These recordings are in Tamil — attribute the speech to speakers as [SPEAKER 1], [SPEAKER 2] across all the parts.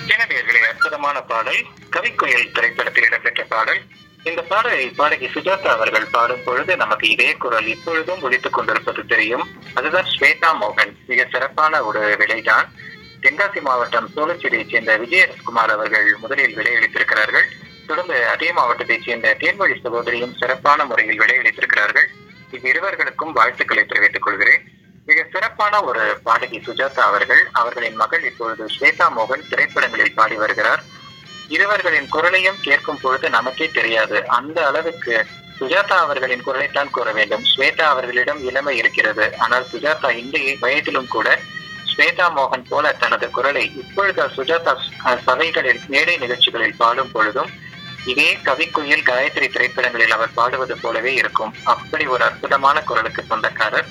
[SPEAKER 1] தினவேர்களே அற்புதமான பாடல் கவிக்குயில் திரைப்படத்தில் இடம்பெற்ற பாடல் இந்த பாடலை பாடகி சுஜாதா அவர்கள் பாடும் பொழுது நமக்கு இதே குரல் இப்பொழுதும் ஒழித்துக் கொண்டிருப்பது தெரியும் அதுதான் ஸ்வேதா மோகன் மிக சிறப்பான ஒரு விடைதான் தென்காசி மாவட்டம் சோழச்சேரியைச் சேர்ந்த விஜயகுமார் அவர்கள் முதலில் விடையளித்திருக்கிறார்கள் தொடர்ந்து அதே மாவட்டத்தைச் சேர்ந்த தேன்மொழி சகோதரியும் சிறப்பான முறையில் விடையளித்திருக்கிறார்கள் இவ்விருவர்களுக்கும் வாழ்த்துக்களை தெரிவித்துக் கொள்கிறேன் மிக சிறப்பான ஒரு பாடகி சுஜாதா அவர்கள் அவர்களின் மகள் இப்பொழுது ஸ்வேதா மோகன் திரைப்படங்களில் பாடி வருகிறார் இருவர்களின் குரலையும் கேட்கும் பொழுது நமக்கே தெரியாது அந்த அளவுக்கு சுஜாதா அவர்களின் குரலைத்தான் கூற வேண்டும் ஸ்வேதா அவர்களிடம் இளமை இருக்கிறது ஆனால் சுஜாதா இந்த வயதிலும் கூட ஸ்வேதா மோகன் போல தனது குரலை இப்பொழுது சுஜாதா அஹ், சபைகளில் மேடை நிகழ்ச்சிகளில் பாடும் பொழுதும் இதே கவிக்குயில் காயத்ரி திரைப்படங்களில் அவர் பாடுவது போலவே இருக்கும் அப்படி ஒரு அற்புதமான குரலுக்கு சொந்தக்காரர்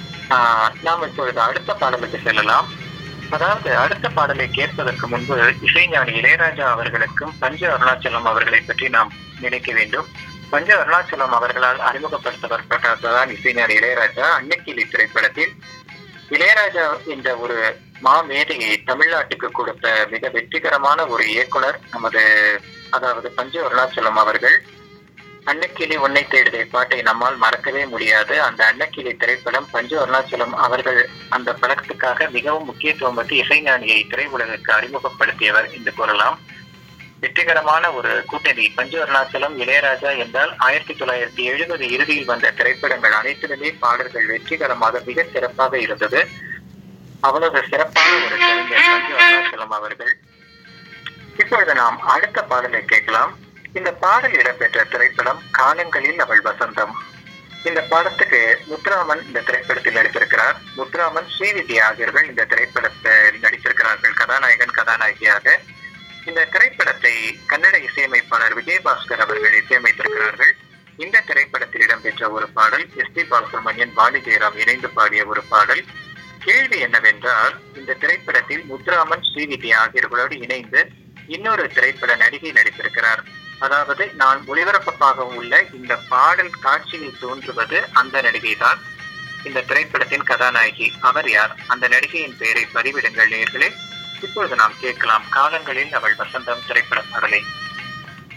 [SPEAKER 1] ஆஹ், நாம் இப்பொழுது அடுத்த பாடலுக்கு செல்லலாம் அதாவது அடுத்த பாடலை கேட்பதற்கு முன்பு இசைஞானி இளையராஜா அவர்களுக்கும் பஞ்ச அருணாச்சலம் அவர்களை பற்றி நாம் நினைக்க வேண்டும் பஞ்ச அருணாச்சலம் அவர்களால் அறிமுகப்படுத்தப்பட்டதான் இசைஞானி இளையராஜா அன்னக்கிளி திரைப்படத்தில் இளையராஜா என்ற ஒரு மாமேதையை தமிழ்நாட்டுக்கு கொடுத்த மிக வெற்றிகரமான ஒரு இயக்குனர் நமது அதாவது பஞ்ச அருணாச்சலம் அவர்கள் அன்னக்கிளி உன்னை தேடுதே பாட்டை நம்மால் மறக்கவே முடியாது அந்த அன்னக்கிளி திரைப்படம் பஞ்சு அருணாச்சலம் அவர்கள் அந்த படத்துக்காக மிகவும் முக்கியத்துவம் வந்து இசைஞானியை திரையுலகிற்கு அறிமுகப்படுத்தியவர் என்று கூறலாம் வெற்றிகரமான ஒரு கூட்டணி பஞ்சு அருணாச்சலம் இளையராஜா என்றால் ஆயிரத்தி தொள்ளாயிரத்தி எழுபது இறுதியில் வந்த திரைப்படங்கள் அனைத்திலுமே பாடல்கள் வெற்றிகரமாக மிக சிறப்பாக இருந்தது அவ்வளவு சிறப்பான ஒரு கலைஞர் பஞ்சு அருணாச்சலம் அவர்கள் இப்பொழுது நாம் அடுத்த பாடலை கேட்கலாம் இந்த பாடல் இடம்பெற்ற திரைப்படம் காலங்களில் அவள் வசந்தம் இந்த படத்துக்கு முத்துராமன் இந்த திரைப்படத்தில் நடித்திருக்கிறார் முத்துராமன் ஸ்ரீவித்யா ஆகியோர்கள் இந்த திரைப்படத்தில் நடித்திருக்கிறார்கள் கதாநாயகன் கதாநாயகியாக இந்த திரைப்படத்தை கன்னட இசையமைப்பாளர் விஜயபாஸ்கர் அவர்கள் இசையமைத்திருக்கிறார்கள் இந்த திரைப்படத்தில் இடம்பெற்ற ஒரு பாடல் எஸ் பி பாலசுப்ரமணியன் வாணி ஜெயராம் இணைந்து பாடிய ஒரு பாடல் கேள்வி என்னவென்றால் இந்த திரைப்படத்தில் முத்துராமன் ஸ்ரீவித்யா ஆகியோர்களோடு இணைந்து இன்னொரு திரைப்பட நடிகை நடித்திருக்கிறார் அதாவது நான் ஒளிபரப்பாக உள்ள இந்த பாடல் காட்சியில் தோன்றுவது அந்த நடிகை தான் இந்த திரைப்படத்தின் கதாநாயகி அவர் யார் அந்த நடிகையின் பெயரை பதிவிடுங்கள் நேர்களே இப்பொழுது நாம் கேட்கலாம் காலங்களில் அவள் வசந்தம் திரைப்பட பாடலை